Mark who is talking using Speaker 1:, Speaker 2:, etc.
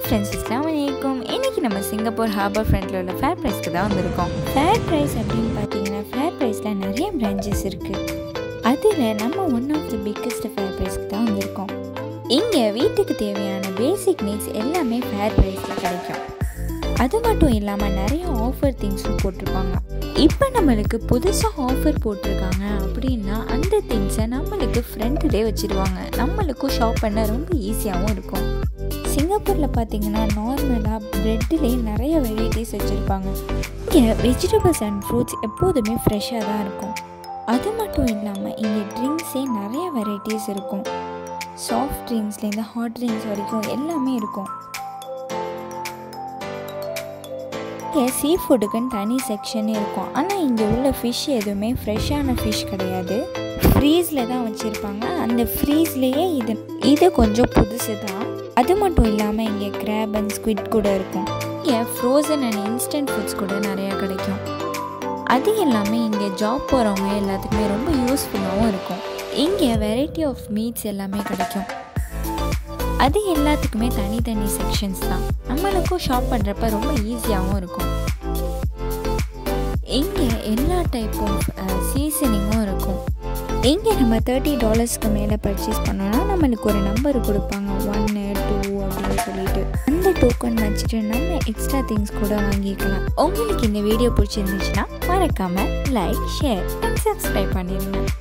Speaker 1: friends இஸ்லாம் வலைக்கும் இன்றைக்கி நம்ம சிங்கப்பூர் ஹார்பர் ஃப்ரண்ட்டில் உள்ள ஃபேர் ப்ரைஸ்க்கு தான் வந்திருக்கோம் ஃபேர் ப்ரைஸ் அப்படின்னு பார்த்தீங்கன்னா ஃபேர் ப்ரைஸில் நிறைய பிரான்ச்சஸ் இருக்குது அதில் நம்ம one of the biggest fair ப்ரைஸ்க்கு தான் வந்திருக்கோம் இங்கே வீட்டுக்கு தேவையான பேசிக் நீட்ஸ் எல்லாமே ஃபேர் ப்ரைஸில் கிடைக்கும் அது மட்டும் இல்லாமல் நிறைய ஆஃபர் திங்ஸும் போட்டிருப்பாங்க இப்போ நம்மளுக்கு புதுசாக ஆஃபர் போட்டிருக்காங்க அப்படின்னா அந்த திங்ஸை நம்மளுக்கு ஃப்ரண்ட்லேயே வச்சுருவாங்க நம்மளுக்கும் ஷாப் பண்ண ரொம்ப ஈஸியாகவும் இருக்கும் சிங்கப்பூரில் பார்த்தீங்கன்னா நார்மலாக ப்ரெட்டிலே நிறைய வெரைட்டிஸ் வச்சுருப்பாங்க இங்கே வெஜிடபிள்ஸ் அண்ட் ஃப்ரூட்ஸ் எப்போதுமே ஃப்ரெஷ்ஷாக தான் இருக்கும் அது மட்டும் இல்லாமல் இங்கே ட்ரிங்க்ஸே நிறைய வெரைட்டிஸ் இருக்கும் சாஃப்ட் ட்ரிங்க்ஸ்லேருந்து ஹாட் ட்ரிங்க்ஸ் வரைக்கும் எல்லாமே இருக்கும் இங்கே சீ ஃபுட்டுக்குன்னு தனி செக்ஷனே இருக்கும் ஆனால் இங்கே உள்ள ஃபிஷ் எதுவுமே ஃப்ரெஷ்ஷான ஃபிஷ் கிடையாது ஃப்ரீஸில் தான் வச்சுருப்பாங்க அந்த ஃப்ரீஸ்லேயே இது இது கொஞ்சம் புதுசு தான் அது மட்டும் இல்லாமல் இங்கே கிராப் அண்ட் ஸ்குவிட் கூட இருக்கும் இங்கே ஃப்ரோசன் அண்ட் இன்ஸ்டன்ட் ஃபுட்ஸ் கூட நிறையா கிடைக்கும் அது எல்லாமே இங்கே ஜாப் போகிறவங்க எல்லாத்துக்குமே ரொம்ப யூஸ்ஃபுல்லாகவும் இருக்கும் இங்கே வெரைட்டி ஆஃப் மீட்ஸ் எல்லாமே கிடைக்கும் அது எல்லாத்துக்குமே தனித்தனி செக்ஷன்ஸ் தான் நம்மளுக்கும் ஷாப் பண்ணுறப்ப ரொம்ப ஈஸியாகவும் இருக்கும் இங்கே எல்லா டைப் ஆஃப் சீசனிங்கும் இருக்கும் இங்கே நம்ம தேர்ட்டி டாலர்ஸ்க்கு மேலே பர்ச்சேஸ் பண்ணோன்னா நம்மளுக்கு ஒரு நம்பர் கொடுப்பாங்க ஒன்று டூ அப்படின்னு சொல்லிட்டு அந்த டோக்கன் வச்சுட்டு நம்ம எக்ஸ்ட்ரா திங்ஸ் கூட வாங்கிக்கலாம் உங்களுக்கு இந்த வீடியோ பிடிச்சிருந்துச்சுன்னா மறக்காமல் லைக் ஷேர் அண்ட் சப்ஸ்கிரைப் பண்ணிடுங்க